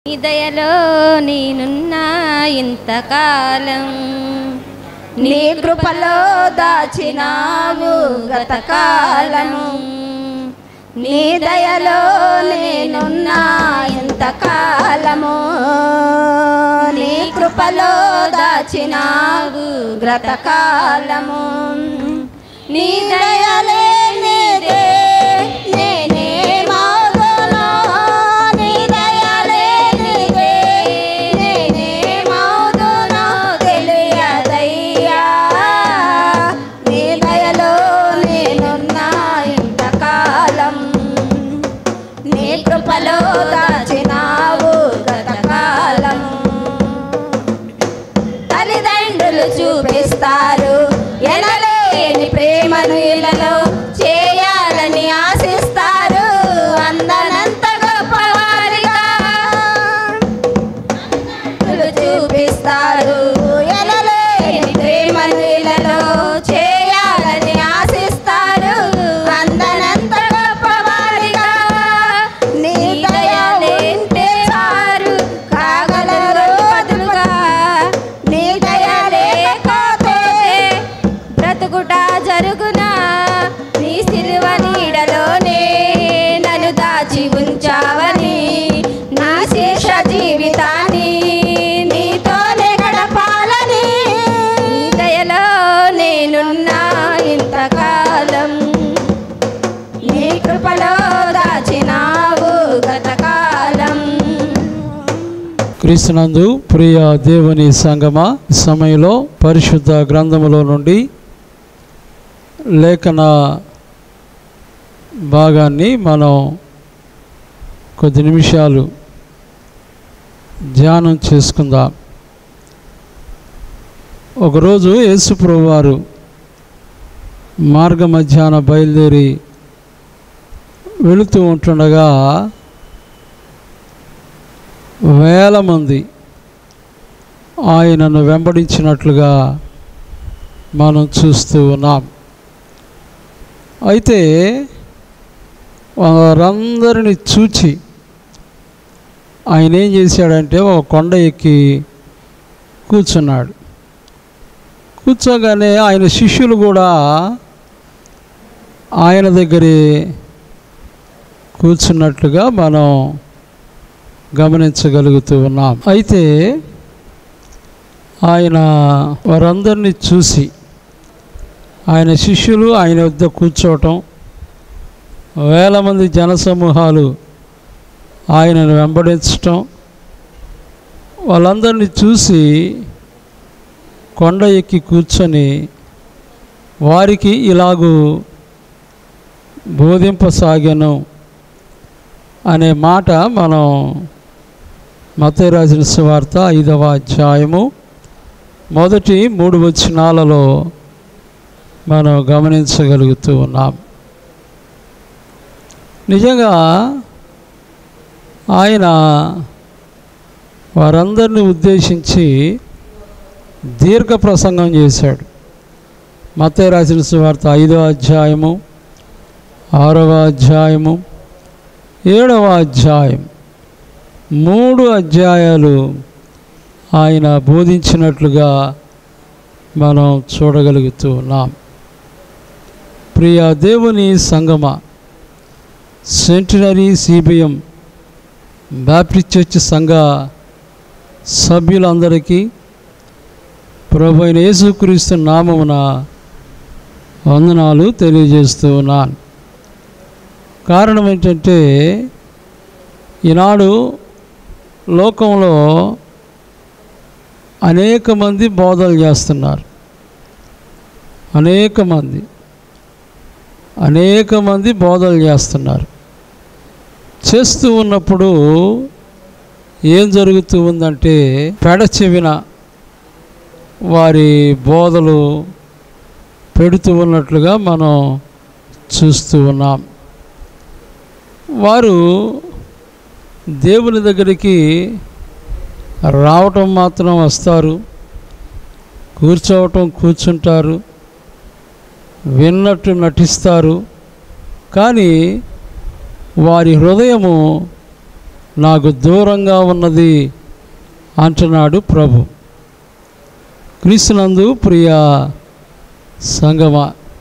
నీ దయలో నేనున్నా ఇంతకాలం నీ కృపలో దాచినావు గతకాలము నీ దయలో నేనున్నా ఇంతకాలము నీ కృపలో దాచినావు గతకాలము నీ దయలే నీదే నేనే మౌదును నీ దయలే నీదే నేనే మౌదును తెలియదయ్యా నీ దయలో నేనున్నా ఇంతకాలం నీ కృపలో దాచినావు గతకాలము తల్లిదండ్రులు చూపిస్తారు ఎనలేని ప్రేమను ఇళ్ళలో చేయాలని ఆశిస్తారు అందనంత గొప్పవారిగా తల్లిదండ్రులు చూపిస్తారు ఎనలేని ప్రేమను ఇళ్ళలో చేయాలని ఆశిస్తారు అందనంత గొప్పవారిగా నీ దయలేంటే చారు కాగలరు బదులుగా నీ దయ లేకపోతే బ్రతుకుట జరుగునా నీ సిలువ నీడలోనే నన్ను దాచి ఉంచావని నా శేష జీవితాన్ని నీతోనే గడపాలని నీ దయలో నేనున్నా ఇంతకాలం నీ కృపలో దాచినావు గతకాలం క్రీస్తునందు ప్రియ దేవుని సంగమ ఈ సమయంలో పరిశుద్ధ గ్రంథములో నుండి లేఖన భాగాన్ని మనం కొద్ది నిమిషాలు ధ్యానం చేసుకుందాం ఒకరోజు యేసుప్రభు వారు మార్గ మధ్యాహ్న బయలుదేరి వెళుతూ ఉంటుండగా వేల మంది ఆయనను వెంబడించినట్లుగా మనం చూస్తూ ఉన్నాం అయితే వారందరిని చూచి ఆయన ఏం చేశాడంటే ఒక కొండ ఎక్కి కూర్చున్నాడు కూర్చోగానే ఆయన శిష్యులు కూడా ఆయన దగ్గరే కూర్చున్నట్లుగా మనం గమనించగలుగుతూ ఉన్నాం అయితే ఆయన వారందరినీ చూసి ఆయన శిష్యులు ఆయన వద్ద కూర్చోవటం వేల మంది జనసమూహాలు ఆయనను వెంబడించటం వాళ్ళందరినీ చూసి కొండ ఎక్కి కూర్చొని వారికి ఇలాగూ బోధింపసాగాను అనే మాట మనం మత రాసిన సువార్త ఐదవ అధ్యాయము మొదటి మూడు వచనాలలో మనం గమనించగలుగుతూ ఉన్నాం నిజంగా ఆయన వారందరిని ఉద్దేశించి దీర్ఘ ప్రసంగం చేశాడు మత రాసిన సువార్త ఐదవ అధ్యాయము ఆరవ అధ్యాయము ఏడవ అధ్యాయం మూడు అధ్యాయాలు ఆయన బోధించినట్లుగా మనం చూడగలుగుతూ ఉన్నాం ప్రియ దేవుని సంగమ సెంటినరీ సిబిఎం బ్యాప్టిస్ట్ చర్చ్ సంఘ సభ్యులందరికీ ప్రభు అయిన యేసుక్రీస్తు నామమున వందనాలు తెలియజేస్తూ ఉన్నాను కారణం ఏంటంటే ఈనాడు లోకంలో అనేక మంది బోధలు చేస్తున్నారు అనేక మంది అనేక మంది బోధలు చేస్తున్నారు చేస్తూ ఉన్నప్పుడు ఏం జరుగుతూ ఉందంటే పెడచెవిన వారి బోధలు పెడుతూ ఉన్నట్లుగా మనం చూస్తూ ఉన్నాం వారు దేవుని దగ్గరికి రావటం మాత్రం వస్తారు కూర్చోవటం కూర్చుంటారు విన్నట్టు నటిస్తారు కానీ వారి హృదయము నాకు దూరంగా ఉన్నది అంటున్నాడు ప్రభు క్రీస్తునందు ప్రియ సంగమ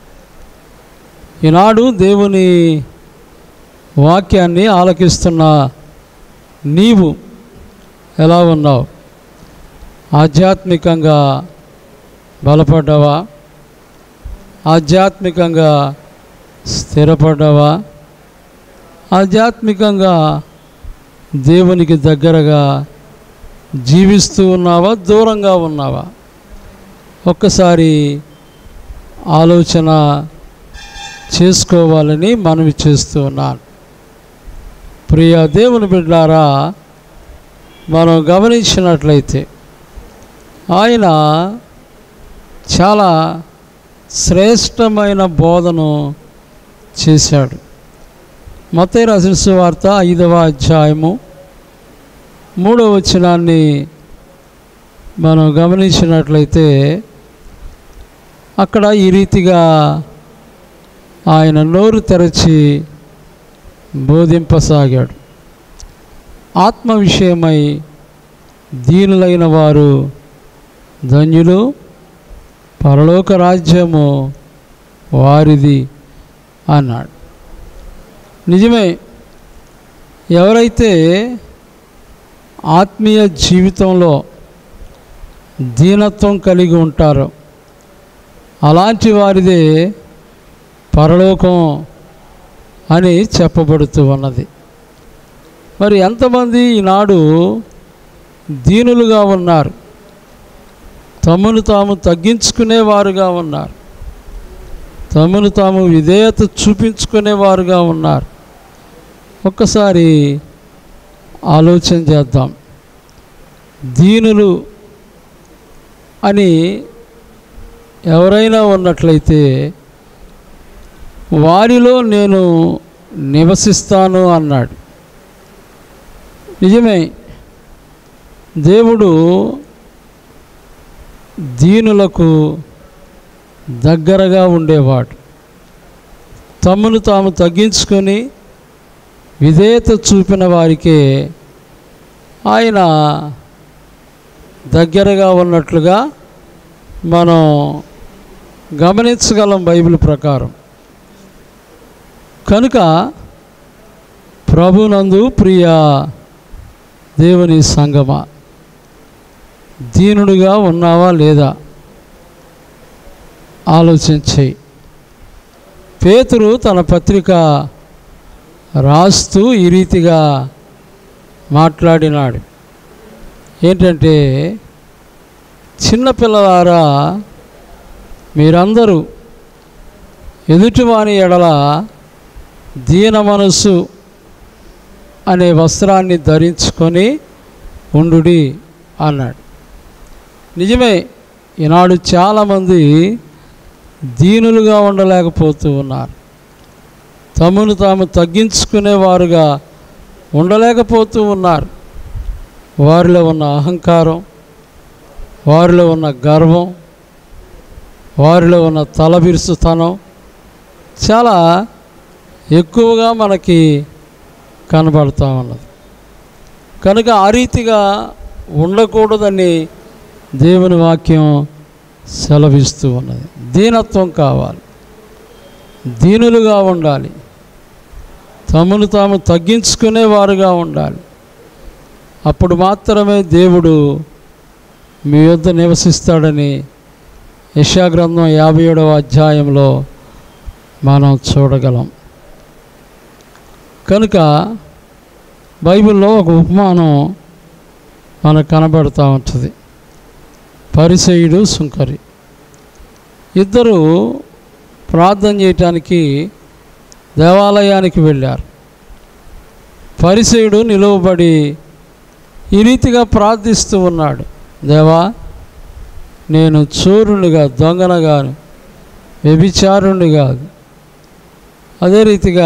ఈనాడు దేవుని వాక్యాన్ని ఆలకిస్తున్న నీవు ఎలా ఉన్నావు ఆధ్యాత్మికంగా బలపడ్డావా ఆధ్యాత్మికంగా స్థిరపడ్డావా ఆధ్యాత్మికంగా దేవునికి దగ్గరగా జీవిస్తూ ఉన్నావా దూరంగా ఉన్నావా ఒక్కసారి ఆలోచన చేసుకోవాలని మనవి చేస్తూ ఉన్నాను ప్రియ దేవుని బిడ్డారా మనం గమనించినట్లయితే ఆయన చాలా శ్రేష్టమైన బోధను చేశాడు మతే రాసిన వార్త ఐదవ అధ్యాయము మూడవ వచనాన్ని మనం గమనించినట్లయితే అక్కడ ఈ రీతిగా ఆయన నోరు తెరచి బోధింపసాగాడు ఆత్మ విషయమై దీనులైన వారు ధన్యులు పరలోక రాజ్యము వారిది అన్నాడు నిజమే ఎవరైతే ఆత్మీయ జీవితంలో దీనత్వం కలిగి ఉంటారో అలాంటి వారిదే పరలోకం అని చెప్పబడుతూ ఉన్నది మరి ఎంతమంది ఈనాడు దీనులుగా ఉన్నారు తమను తాము తగ్గించుకునేవారుగా ఉన్నారు తమను తాము విధేయత చూపించుకునేవారుగా ఉన్నారు ఒక్కసారి ఆలోచన చేద్దాం దీనులు అని ఎవరైనా ఉన్నట్లయితే వారిలో నేను నివసిస్తాను అన్నాడు నిజమే దేవుడు దీనులకు దగ్గరగా ఉండేవాడు తమను తాము తగ్గించుకొని విధేయత చూపిన వారికే ఆయన దగ్గరగా ఉన్నట్లుగా మనం గమనించగలం బైబిల్ ప్రకారం కనుక ప్రభునందు ప్రియ దేవుని సంగమ దీనుడుగా ఉన్నావా లేదా ఆలోచించి పేతురు తన పత్రిక రాస్తూ ఈ రీతిగా మాట్లాడినాడు ఏంటంటే చిన్నపిల్లలారా మీరందరూ ఎదుటివాని ఎడల దీన మనస్సు అనే వస్త్రాన్ని ధరించుకొని ఉండుడి అన్నాడు నిజమే ఈనాడు చాలామంది దీనులుగా ఉండలేకపోతూ ఉన్నారు తమను తాము తగ్గించుకునేవారుగా ఉండలేకపోతూ ఉన్నారు వారిలో ఉన్న అహంకారం వారిలో ఉన్న గర్వం వారిలో ఉన్న తలబిరుసుతనం చాలా ఎక్కువగా మనకి కనబడుతూ ఉన్నది కనుక ఆ రీతిగా ఉండకూడదని దేవుని వాక్యం సెలవిస్తూ ఉన్నది దీనత్వం కావాలి దీనులుగా ఉండాలి తమను తాము తగ్గించుకునేవారుగా ఉండాలి అప్పుడు మాత్రమే దేవుడు మీ యొద్ద నివసిస్తాడని యశాగ్రంథం యాభై ఏడవ అధ్యాయంలో మనం చూడగలం కనుక బైబిల్లో ఒక ఉపమానం మనకు కనబడుతూ ఉంటుంది పరిసయుడు సుంకరి ఇద్దరు ప్రార్థన చేయటానికి దేవాలయానికి వెళ్ళారు పరిసయుడు నిలువబడి ఈ రీతిగా ప్రార్థిస్తూ ఉన్నాడు దేవా నేను చోరునిగా దొంగనగాను వ్యభిచారుణ్ణి కాదు అదే రీతిగా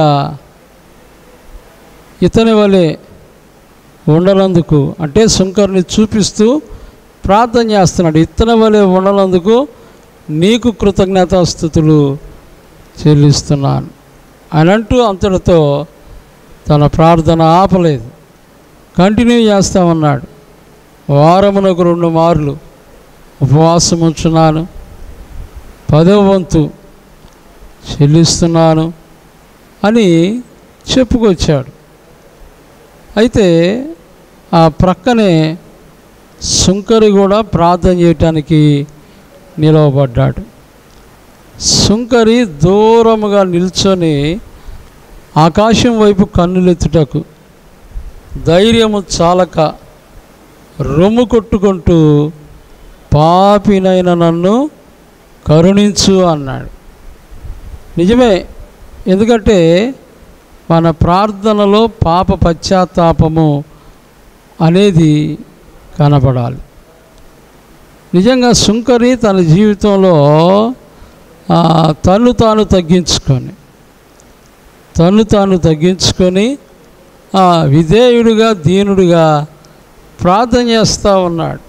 ఇతని వలె ఉండనందుకు అంటే శంకరుని చూపిస్తూ ప్రార్థన చేస్తున్నాడు ఇతని వలె ఉండనందుకు నీకు కృతజ్ఞతాస్థుతులు చెల్లిస్తున్నాను అని అంటూ అంతటితో తన ప్రార్థన ఆపలేదు కంటిన్యూ చేస్తా ఉన్నాడు వారమునకు రెండు మార్లు ఉపవాసం ఉంచున్నాను పదవ వంతు చెల్లిస్తున్నాను అని చెప్పుకొచ్చాడు అయితే ఆ ప్రక్కనే సుంకరి కూడా ప్రార్థన చేయటానికి నిలవబడ్డాడు సుంకరి దూరముగా నిల్చొని ఆకాశం వైపు కన్నులెత్తుటకు ధైర్యము చాలక రొమ్ము కొట్టుకుంటూ పాపినైన నన్ను కరుణించు అన్నాడు నిజమే ఎందుకంటే మన ప్రార్థనలో పాప పశ్చాత్తాపము అనేది కనపడాలి నిజంగా సుంకరి తన జీవితంలో ఆ, తను తాను తగ్గించుకొని తను తాను తగ్గించుకొని ఆ, విధేయుడిగా దీనుడిగా ప్రార్థన చేస్తూ ఉన్నాడు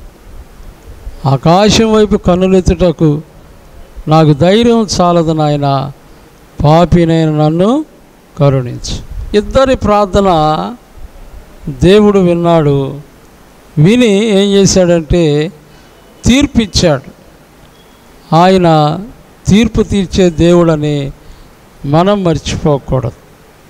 ఆకాశం వైపు కన్నులెత్తుటకు నాకు ధైర్యం చాలదు నాయన పాపినైన నన్ను కరుణించు ఇద్దరి ప్రార్థన దేవుడు విన్నాడు విని ఏం చేశాడంటే తీర్పిచ్చాడు ఆయన తీర్పు తీర్చే దేవుడని మనం మర్చిపోకూడదు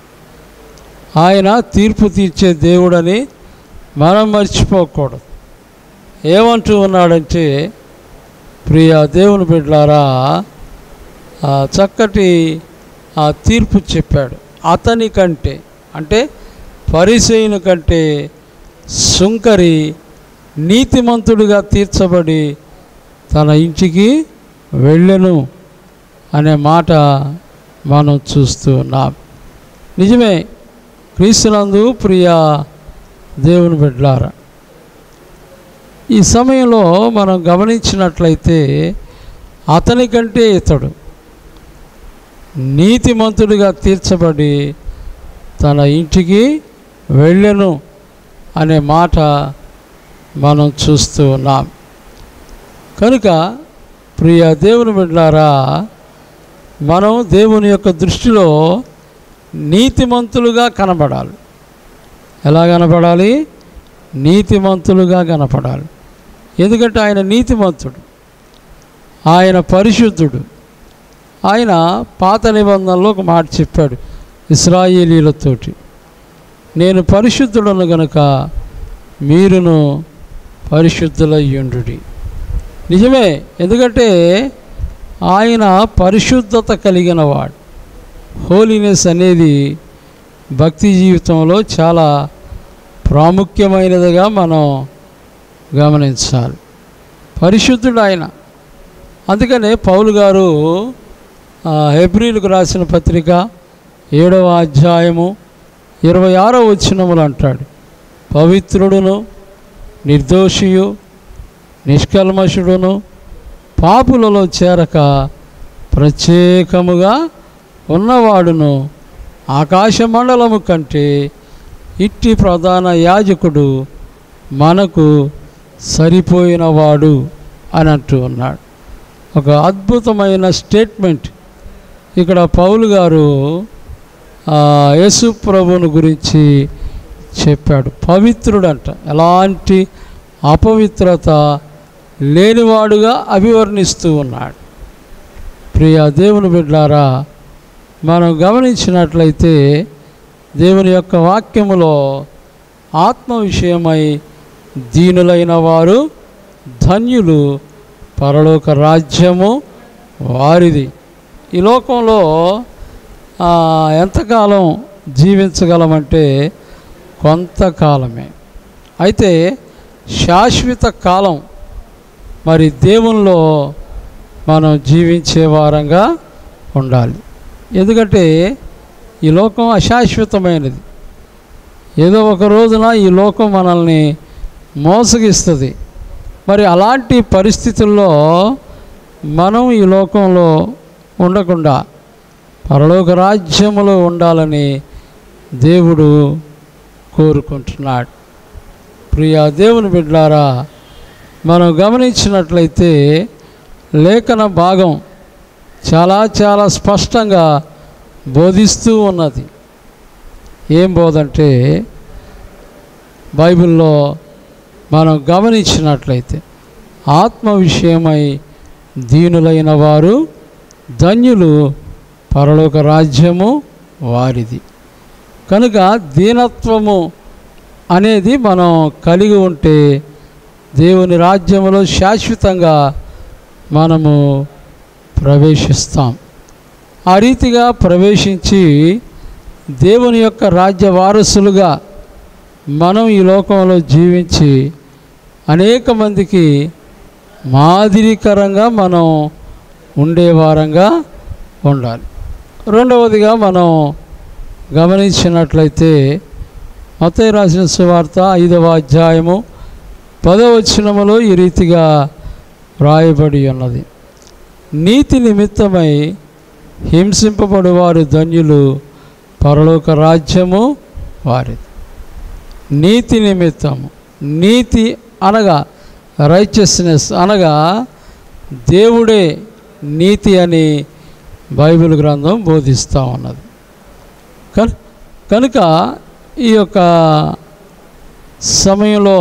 ఆయన తీర్పు తీర్చే దేవుడని మనం మర్చిపోకూడదు ఏమంటూ ఉన్నాడంటే ప్రియ దేవుని బిడ్డలారా ఆ చక్కటి ఆ తీర్పు చెప్పాడు అతని కంటే అంటే పరిచయుని కంటే సుంకరి నీతిమంతుడిగా తీర్చబడి తన ఇంటికి వెళ్ళెను అనే మాట మనం చూస్తూ ఉన్నాం నిజమే క్రీస్తునందు ప్రియ దేవుని బిడ్డలారా ఈ సమయంలో మనం గమనించినట్లయితే అతని కంటే ఇతడు నీతిమంతుడిగా తీర్చబడి తన ఇంటికి వెళ్ళెను అనే మాట మనం చూస్తూ ఉన్నాం కనుక ప్రియ దేవుని బిడ్డారా మనం దేవుని యొక్క దృష్టిలో నీతిమంతులుగా కనబడాలి ఎలా కనపడాలి నీతిమంతులుగా కనపడాలి ఎందుకంటే ఆయన నీతిమంతుడు ఆయన పరిశుద్ధుడు ఆయన పాత నిబంధనలో ఒక మాట చెప్పాడు ఇస్రాయేలీలతోటి నేను పరిశుద్ధుడను గనుక మీరును పరిశుద్ధులయ్యుండు నిజమే ఎందుకంటే ఆయన పరిశుద్ధత కలిగిన వాడు హోలీనెస్ అనేది భక్తి జీవితంలో చాలా ప్రాముఖ్యమైనదిగా మనం గమనించాలి పరిశుద్ధుడు ఆయన అందుకనే పౌలు గారు ఆ, హెబ్రీలకు రాసిన పత్రిక ఏడవ అధ్యాయము ఇరవై ఆరో వచ్చినములు అంటాడు పవిత్రుడును నిర్దోషియు నిష్కల్మషుడును పాపులలో చేరక ప్రత్యేకముగా ఉన్నవాడును ఆకాశమండలము కంటే ఇట్టి ప్రధాన యాజకుడు మనకు సరిపోయినవాడు అని అంటూ ఉన్నాడు ఒక అద్భుతమైన స్టేట్మెంట్ ఇక్కడ పౌలు గారు ఆ, యేసు ప్రభువుని గురించి చెప్పాడు పవిత్రుడంట ఎలాంటి అపవిత్రత లేనివాడుగా అభివర్ణిస్తూ ఉన్నాడు ప్రియ దేవుని బిడ్డారా మనం గమనించినట్లయితే దేవుని యొక్క వాక్యములో ఆత్మ విషయమై దీనులైన వారు ధన్యులు పరలోక రాజ్యము వారిది ఈ లోకంలో ఆ, ఎంతకాలం జీవించగలమంటే కొంతకాలమే అయితే శాశ్వత కాలం మరి దేవునిలో మనం జీవించే వారంగా ఉండాలి ఎందుకంటే ఈ లోకం అశాశ్వతమైనది ఏదో ఒక రోజున ఈ లోకం మనల్ని మోసగిస్తుంది మరి అలాంటి పరిస్థితుల్లో మనం ఈ లోకంలో ఉండకుండా పరలోక రాజ్యములో ఉండాలని దేవుడు కోరుకుంటున్నాడు ప్రియ దేవుని బిడ్డారా మనం గమనించినట్లయితే లేఖన భాగం చాలా చాలా స్పష్టంగా బోధిస్తూ ఉన్నది ఏం బోధంటే బైబిల్లో మనం గమనించినట్లయితే ఆత్మ విషయమై దీనులైన వారు ధన్యులు పరలోక రాజ్యము వారిది కనుక దీనత్వము అనేది మనం కలిగి ఉంటే దేవుని రాజ్యములో శాశ్వతంగా మనము ప్రవేశిస్తాం ఆ రీతిగా ప్రవేశించి దేవుని యొక్క రాజ్య వారసులుగా మనం ఈ లోకంలో జీవించి అనేక మందికి మాదిరికరంగా మనం ఉండేవారంగా ఉండాలి రెండవదిగా మనం గమనించినట్లయితే మతయ్య రాసిన సువార్త ఐదవ అధ్యాయము పదవచనములో ఈ రీతిగా వ్రాయబడి ఉన్నది నీతి నిమిత్తమై హింసింపబడు వారు ధన్యులు పరలోక రాజ్యము వారిది నీతి నిమిత్తము నీతి అనగా రైచియస్నెస్ అనగా దేవుడే నీతి అని బైబిల్ గ్రంథం బోధిస్తూ ఉన్నది కన్- కనుక ఈ యొక్క సమయంలో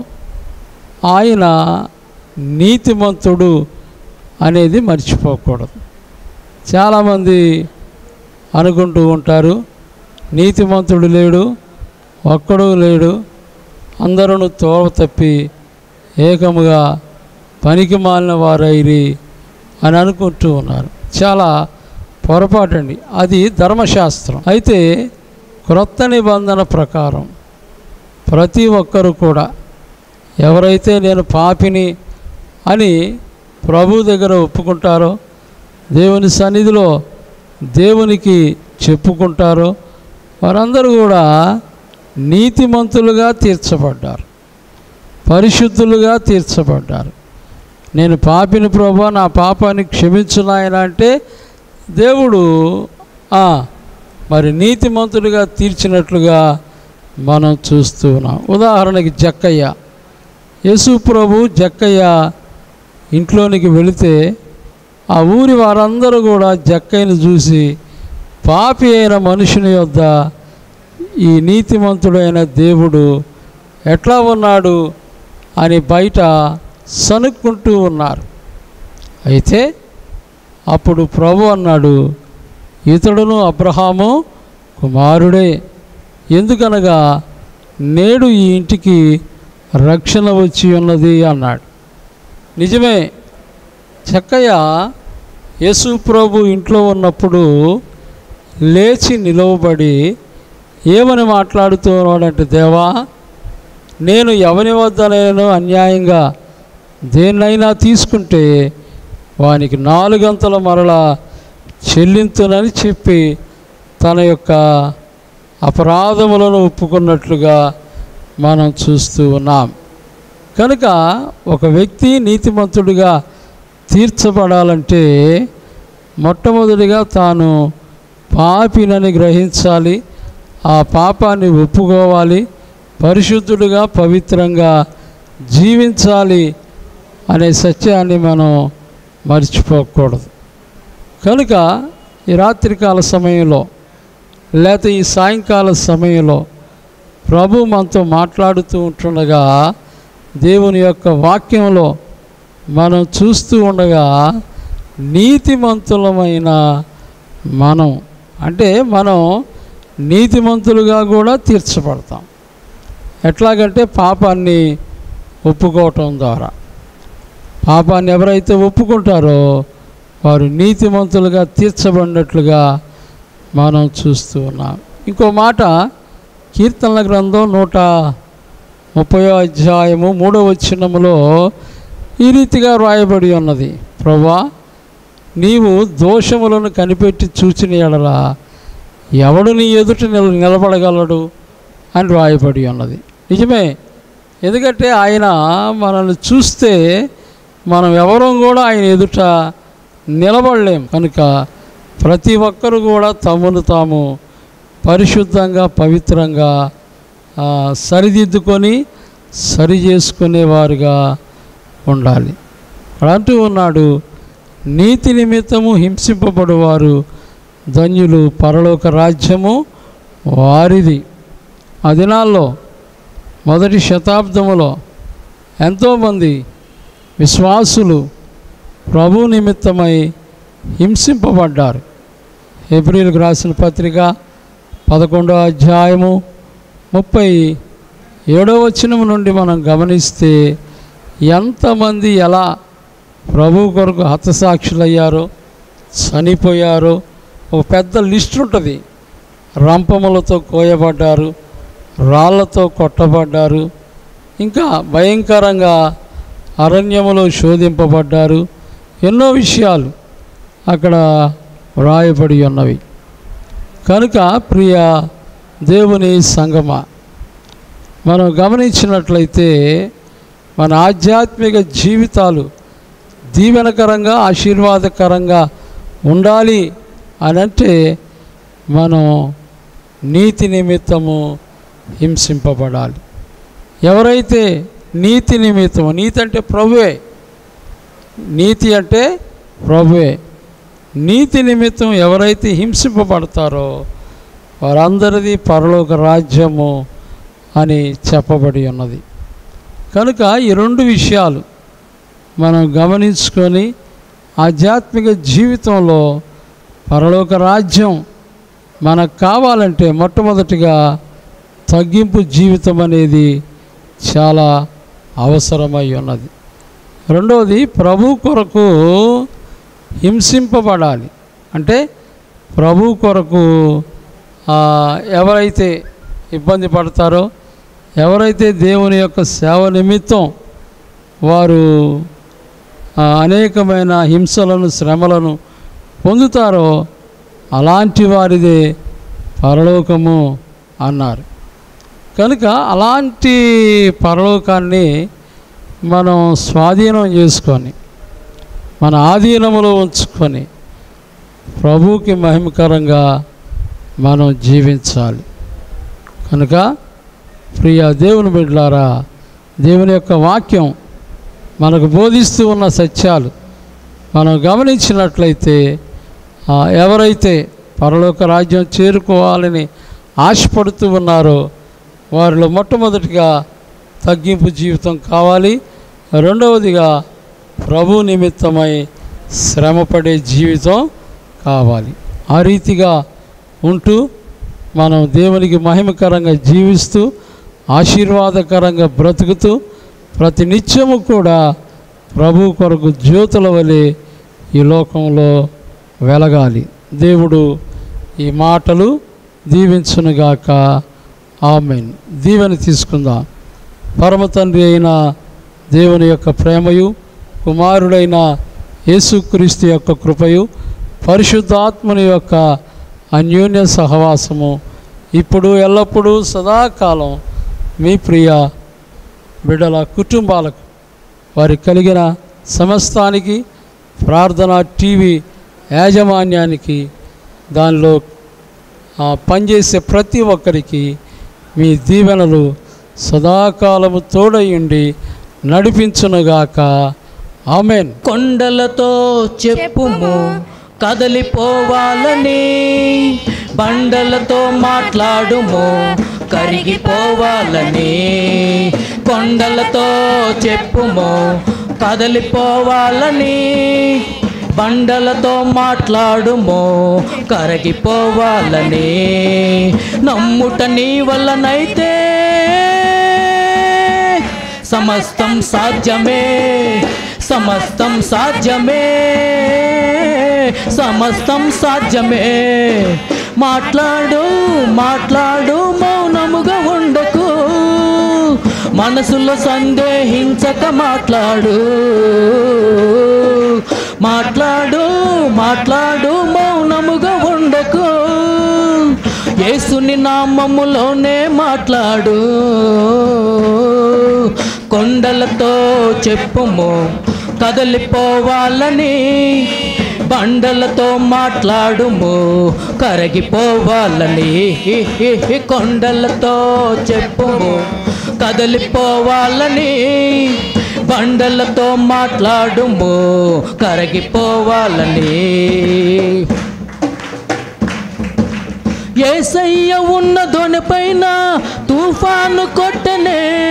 ఆయన నీతిమంతుడు అనేది మర్చిపోకూడదు చాలామంది అనుకుంటూ ఉంటారు నీతిమంతుడు లేడు ఒక్కడు లేడు అందరూ తోవ తప్పి ఏకముగా పనికి మాలిన వారైరి అని అనుకుంటూ ఉన్నారు చాలా పొరపాటండి అది ధర్మశాస్త్రం అయితే క్రొత్త నిబంధన ప్రకారం ప్రతి ఒక్కరు కూడా ఎవరైతే నేను పాపిని అని ప్రభు దగ్గర ఒప్పుకుంటారో దేవుని సన్నిధిలో దేవునికి చెప్పుకుంటారో వారందరూ కూడా నీతిమంతులుగా తీర్చబడ్డారు పరిశుద్ధులుగా తీర్చబడ్డారు నేను పాపిని ప్రభా నా పాపాన్ని క్షమించు నాయన అంటే దేవుడు "ఆ, మరి నీతిమంతుడిగా తీర్చినట్లుగా మనం చూస్తూ ఉన్నాం ఉదాహరణకి జక్కయ్య యేసు ప్రభు జక్కయ్య ఇంట్లోనికి వెళితే ఆ ఊరి వారందరూ కూడా జక్కయ్యను చూసి పాపి అయిన మనుషుని యొద్ద ఈ నీతిమంతుడైన దేవుడు ఎట్లా ఉన్నాడు అని బయట సనుక్కుంటూ ఉన్నారు అయితే అప్పుడు ప్రభు అన్నాడు ఇతడును అబ్రహాము కుమారుడే ఎందుకనగా నేడు ఈ ఇంటికి రక్షణ వచ్చి ఉన్నది అన్నాడు నిజమే చక్కయ్య యేసు ప్రభు ఇంట్లో ఉన్నప్పుడు లేచి నిలవబడి ఏమని మాట్లాడుతూ ఉన్నాడంటే దేవా నేను ఎవని వద్ద నేను అన్యాయంగా దేన్నైనా తీసుకుంటే వానికి నాలుగంతల మరలా చెల్లింతునని చెప్పి తన యొక్క అపరాధములను ఒప్పుకున్నట్లుగా మనం చూస్తూ ఉన్నాం కనుక ఒక వ్యక్తి నీతిమంతుడిగా తీర్చబడాలంటే మొట్టమొదటిగా తాను పాపినని గ్రహించాలి ఆ పాపాన్ని ఒప్పుకోవాలి పరిశుద్ధుడుగా పవిత్రంగా జీవించాలి అనే సత్యాన్ని మనం మర్చిపోకూడదు కనుక ఈ రాత్రికాల సమయంలో లేకపోతే ఈ సాయంకాల సమయంలో ప్రభు మనతో మాట్లాడుతూ ఉంటుండగా దేవుని యొక్క వాక్యంలో మనం చూస్తూ ఉండగా నీతిమంతులమైన మనం అంటే మనం నీతిమంతులుగా కూడా తీర్చబడతాం ఎట్లాగంటే పాపాన్ని ఒప్పుకోవటం ద్వారా పాపాన్ని ఎవరైతే ఒప్పుకుంటారో వారు నీతిమంతులుగా తీర్చబడినట్లుగా మనం చూస్తూ ఉన్నాం ఇంకో మాట కీర్తనల గ్రంథం నూట ముప్పై అధ్యాయము మూడవ వచనములో ఈ రీతిగా వ్రాయబడి ఉన్నది ప్రభా నీవు దోషములను కనిపెట్టి చూచిన ఎడలా ఎవడు నీ ఎదుట నిల నిలబడగలడు అని వ్రాయబడి ఉన్నది నిజమే ఎందుకంటే ఆయన మనల్ని చూస్తే మనం ఎవరం కూడా ఆయన ఎదుట నిలబడలేం కనుక ప్రతి ఒక్కరు కూడా తమను తాము పరిశుద్ధంగా పవిత్రంగా ఆ, సరిదిద్దుకొని సరి చేసుకునేవారుగా ఉండాలి అక్కడ అంటూ ఉన్నాడు నీతి నిమిత్తము హింసింపబడువారు ధన్యులు పరలోక రాజ్యము వారిది ఆ దినాల్లో మొదటి శతాబ్దములో ఎంతోమంది విశ్వాసులు ప్రభు నిమిత్తమై హింసింపబడ్డారు ఏప్రిల్కి రాసిన పత్రిక పదకొండో అధ్యాయము ముప్పై ఏడో వచనం నుండి మనం గమనిస్తే ఎంతమంది ఎలా ప్రభు కొరకు హతసాక్షులయ్యారో చనిపోయారో ఒక పెద్ద లిస్ట్ ఉంటుంది రంపములతో కోయబడ్డారు రాళ్లతో కొట్టబడ్డారు ఇంకా భయంకరంగా అరణ్యములో శోధింపబడ్డారు ఎన్నో విషయాలు అక్కడ వ్రాయబడి ఉన్నవి కనుక ప్రియ దేవుని సంగమ మనం గమనించినట్లయితే మన ఆధ్యాత్మిక జీవితాలు దీవెనకరంగా ఆశీర్వాదకరంగా ఉండాలి అని అంటే మనం నీతి నిమిత్తము హింసింపబడాలి ఎవరైతే నీతి నిమిత్తము నీతి అంటే ప్రభువే నీతి అంటే ప్రభువే నీతి నిమిత్తం ఎవరైతే హింసింపబడతారో వారందరిది పరలోక రాజ్యము అని చెప్పబడి ఉన్నది కనుక ఈ రెండు విషయాలు మనం గమనించుకొని ఆధ్యాత్మిక జీవితంలో పరలోక రాజ్యం మనకు కావాలంటే మొట్టమొదటిగా తగ్గింపు జీవితం అనేది చాలా అవసరమై ఉన్నది రెండవది ప్రభు కొరకు హింసింపబడాలి అంటే ప్రభు కొరకు ఆ, ఎవరైతే ఇబ్బంది పడతారో ఎవరైతే దేవుని యొక్క సేవ నిమిత్తం వారు ఆ, అనేకమైన హింసలను శ్రమలను పొందుతారో అలాంటి వారిదే పరలోకము అన్నారు కనుక అలాంటి పరలోకాన్ని మనం స్వాధీనం చేసుకొని మన ఆధీనములో ఉంచుకొని ప్రభువుకి మహిమకరంగా మనం జీవించాలి కనుక ప్రియ దేవుని బిడ్డలారా దేవుని యొక్క వాక్యం మనకు బోధిస్తూ ఉన్న సత్యాలు మనం గమనించినట్లయితే ఆ, ఎవరైతే పరలోక రాజ్యం చేరుకోవాలని ఆశపడుతూ ఉన్నారో వారిలో మొట్టమొదటిగా తగ్గింపు జీవితం కావాలి రెండవదిగా ప్రభు నిమిత్తమై శ్రమపడే జీవితం కావాలి ఆ రీతిగా ఉంటూ మనం దేవునికి మహిమకరంగా జీవిస్తూ ఆశీర్వాదకరంగా బ్రతుకుతూ ప్రతి నిత్యము కూడా ప్రభు కొరకు జ్యోతుల వలె ఈ లోకంలో వెలగాలి దేవుడు ఈ మాటలు దీవించునుగాక ఆమెన్ దీవెన తీసుకుందాం పరమ తండ్రి అయిన దేవుని యొక్క ప్రేమయు కుమారుడైన యేసుక్రీస్తు యొక్క కృపయు పరిశుద్ధాత్మని యొక్క అన్యోన్య సహవాసము ఇప్పుడు ఎల్లప్పుడూ సదాకాలం మీ ప్రియ బిడ్డల కుటుంబాలకు వారికి కలిగిన సమస్తానికి ప్రార్థన టీవీ యాజమాన్యానికి దానిలో ఆ, పనిచేసే ప్రతి ఒక్కరికి మీ దీవెనలు సదాకాలము తోడయుండి నడిపించునుగాక ఆమెన్ కొండలతో చెప్పుము కదలిపోవాలని బండలతో మాట్లాడుము కరిగిపోవాలని కొండలతో చెప్పుము కదలిపోవాలని బండలతో మాట్లాడుము కరగిపోవాలని నమ్ముట నీ వల్లనైతే సమస్తం సాధ్యమే సమస్తం సాధ్యమే సమస్తం సాధ్యమే మాట్లాడు మాట్లాడు మౌనముగా ఉండకు మనసులో సందేహించక మాట్లాడు మాట్లాడు మాట్లాడు మౌనముగా ఉండకు యేసుని నామములోనే మాట్లాడు కొండలతో చెప్పుము కదలిపోవాలని బండలతో మాట్లాడుము కరగిపోవాలని కొండలతో చెప్పుము కదలిపోవాలని బండలతో మాట్లాడుము కరగిపోవాలని ఏసయ్య ఉన్న దొనిపైన తుఫాను కొట్టనే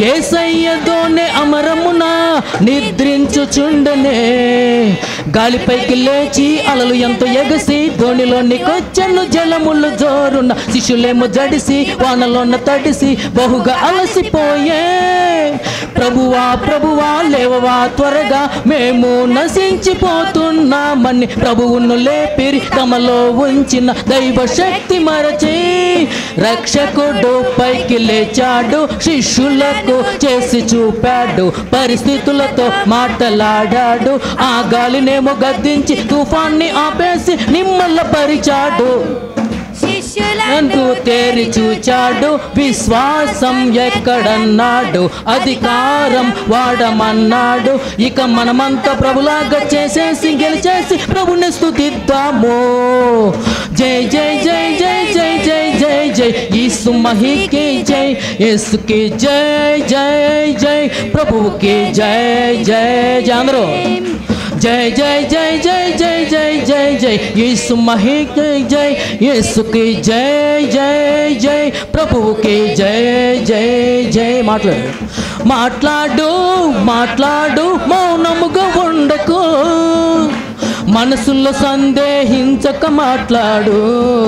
ఏసయ్యతోనే అమరమున నిద్రించుచుండనే గాలిపైకి లేచి అలలు ఎంతో ఎగసి ధోనిలోనికొచ్చెను జలములు జోరున్న శిష్యులేమో జడిసి వానలోన తడిసి బహుగా అలసిపోయే ప్రభువా ప్రభువా లేవవా త్వరగా మేము నశించిపోతున్నామని ప్రభువును లేపిరి తమలో ఉంచిన దైవ శక్తి మరచి రక్షకుడు పైకి లేచాడు శిష్యులకు చేసి చూపాడు పరిస్థితులతో మాటలాడాడు ఆ గాలినేమో గద్దించి తుఫాన్ని ఆపేసి నిమ్మల పరిచాడు నందు తేరి చూచాడు విశ్వాసం ఎక్కడన్నాడు అధికారం వాడమన్నాడు ఇక మనమంతా ప్రభులాగా చేసేసి గెలిచేసి ప్రభుని స్థుతిద్దాము జై జై జై జై జై జై జై జై యేసు మహికి జై యేసుకి జై జై జై ప్రభువుకి జై జై జై అందరూ జై జై జై జై జై జై జై జై యేసు మహికి జై యేసుకి జై జై జై ప్రభువుకి జై జై జై మాట్లాడు మాట్లాడు మాట్లాడు మౌనముగా ఉండకు మనసులో సందేహించక మాట్లాడు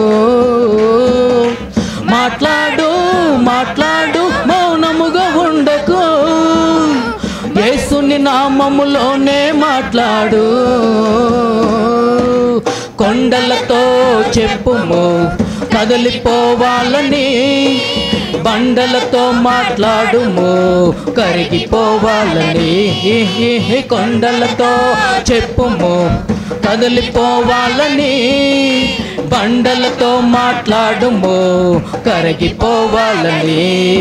మాట్లాడు మాట్లాడు మౌనముగా ఉండకు యేసుని నామములోనే మాట్లాడు కొండలతో చెప్పుము కదిలిపోవాలని బండలతో మాట్లాడుము కరిగిపోవాలని కొండలతో చెప్పుము కదిలిపోవాలని బండలతో మాట్లాడుము కరిగిపోవాలని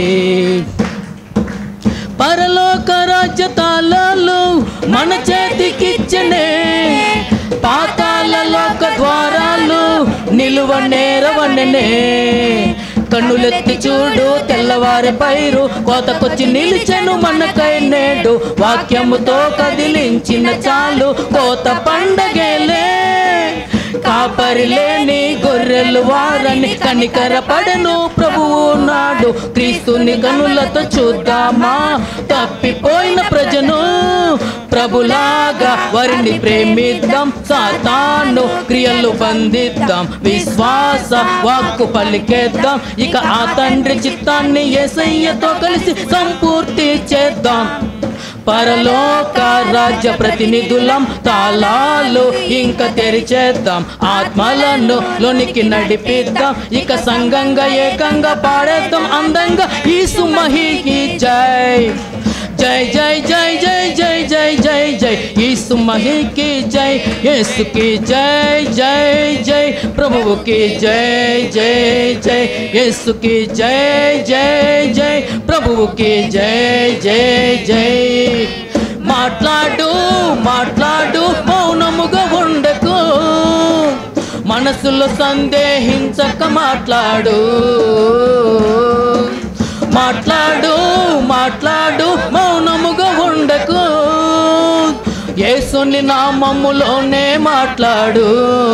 పరలోక రాజ్య తాళాలు మన చేతికిచ్చనే పాతాల లోక ద్వారాలు నిలువ నేరవననే కన్నులెత్తి చూడు తెల్లవారి పైరు కోతకొచ్చి నిలిచెను మనకై నేడు వాక్యముతో కదిలించిన చాలు కోత పండగేలే కాపరి లేని గొర్రెలు వారని కనికర పడను ప్రభువు నాడు క్రీస్తుని కనులతో చూద్దామా తప్పిపోయిన ప్రజను ప్రభులాగా వారిని ప్రేమిద్దాం సాతాను క్రియలు బంధిద్దాం విశ్వాస వాక్కు పలికేద్దాం ఇక ఆ తండ్రి చిత్తాన్ని ఎసయ్యతో కలిసి సంపూర్తి చేద్దాం పరలోక రాజ్య ప్రతినిధులం తాళాలు ఇంకా తెరిచేద్దాం ఆత్మలను లోనికి నడిపిద్దాం ఇక సంఘంగా ఏకంగా పాడేద్దాం అందంగా ఈ సుమహికి జై జై జై జై జై జై జై జై జై యేసు మహికి జై యేసుకి జై జై జై ప్రభువుకి జై జై జై యేసుకి జై జై జై ప్రభువుకి జై జై జై మాట్లాడు మాట్లాడు మౌనముగా ఉండకు మనసులో సందేహించక మాట్లాడు మాట్లాడు మాట్లాడు మౌనముగా ఉండకు యేసుని నామములోనే మాట్లాడు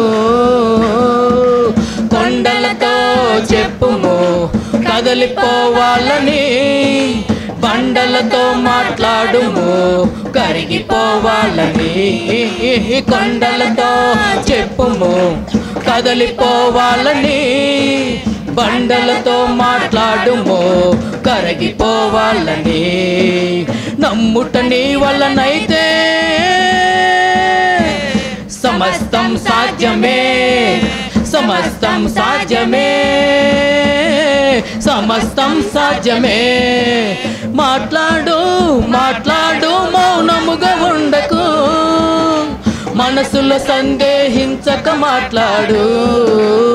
కొండలతో చెప్పుము కదలిపోవాలని బండలతో మాట్లాడుము కరిగిపోవాలని కొండలతో చెప్పుము కదలిపోవాలని బండలతో మాట్లాడుము కరగిపోవాలని నమ్ముట నీ వలనైతే సమస్తం సాధ్యమే సమస్తం సాధ్యమే సమస్తం సాధ్యమే మాట్లాడు మాట్లాడు మౌనముగా ఉండకు మనసులో సందేహించక మాట్లాడు